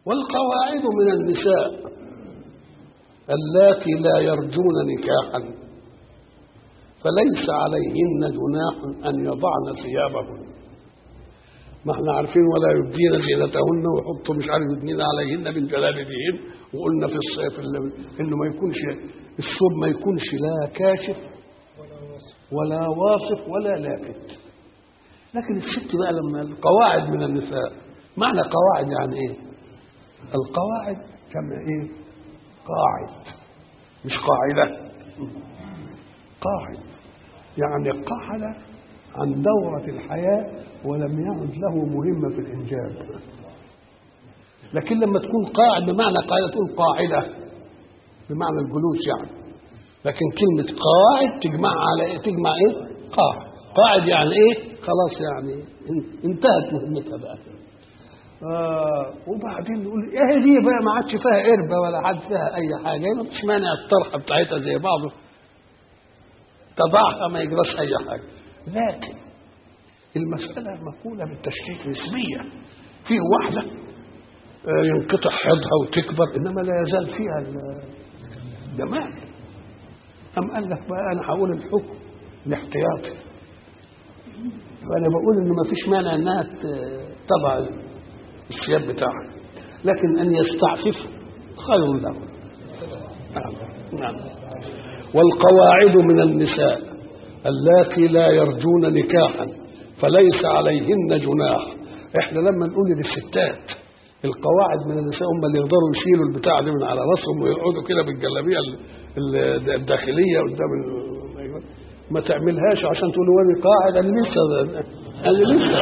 والقواعد من النساء اللاتي لا يرجون نكاحا فليس عليهن جناح ان يضعن ثيابهن ما احنا عارفين ولا يبدين زينتهن ويحطوا مش عارف يدنين عليهن من جلابيبهن وقلنا في الصيف انه ما يكونش الثوب ما يكونش لا كاشف ولا واصف ولا لافت لكن الست بقى لما القواعد من النساء معنى قواعد يعني ايه القواعد كما ايه قاعد مش قاعدة قاعد يعني قعد عن دورة الحياة ولم يعد له مهمة في الإنجاب لكن لما تكون قاعد بمعنى قاعدة تقول قاعدة بمعنى الجلوس يعني لكن كلمة قاعد تجمع على إيه؟ تجمع إيه؟ قاعد قاعد يعني إيه؟ خلاص يعني انتهت مهمتها بقى آه وبعدين نقول ايه دي بقى ما عادش فيها قربة ولا عاد فيها اي حاجه ما فيش مانع الطرحه بتاعتها زي بعضه تضعها ما يجراش اي حاجه لكن المساله مقوله بالتشكيك نسبيه في واحده آه ينقطع حيضها وتكبر انما لا يزال فيها الجمال أم قال لك بقى أنا هقول الحكم الاحتياطي فأنا بقول إن ما فيش مانع إنها تضع الثياب بتاعها لكن أن يستعفف خير له نعم نعم والقواعد من النساء اللاتي لا يرجون نكاحا فليس عليهن جناح احنا لما نقول للستات القواعد من النساء هم اللي يقدروا يشيلوا البتاع دي من على راسهم ويقعدوا كده بالجلابيه الداخليه قدام ما تعملهاش عشان تقول وانا قاعد انا لسه انا لسه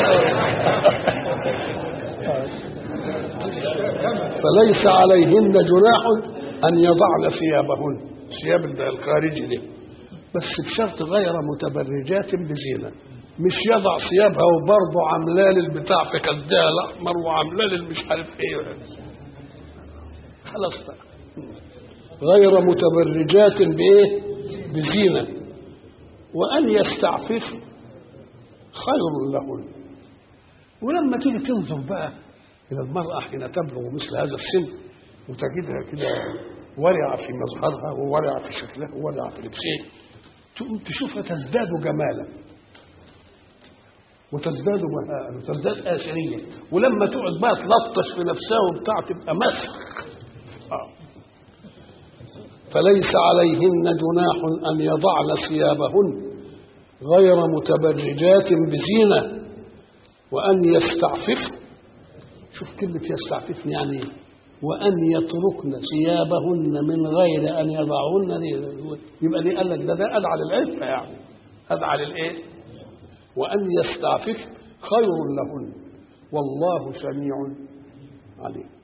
فليس عليهن جناح ان يضعن ثيابهن ثياب الخارجي دي بس بشرط غير متبرجات بزينه مش يضع ثيابها وبرضه عاملاه البتاع في خدها الاحمر وعاملاه مش عارف ايه خلاص بقى غير متبرجات بايه بزينه وان يستعفف خير لهن ولما تيجي تنظر بقى الى المراه حين تبلغ مثل هذا السن وتجدها كده ورعه في مظهرها وورعه في شكلها وورعه في لبسها تقوم تشوفها تزداد جمالا وتزداد بهاء وتزداد آثرية ولما تقعد بقى تلطش في نفسها وبتاع تبقى مسخ آه. فليس عليهن جناح أن يضعن ثيابهن غير متبرجات بزينة وأن يستعففن شوف كلمة يستعففن يعني ايه وأن يتركن ثيابهن من غير أن يضعهن دي يبقى دي قال لك ده ده أدعى للعفة يعني أدعى للإيه؟ وأن يستعفف خير لهن والله سميع عليم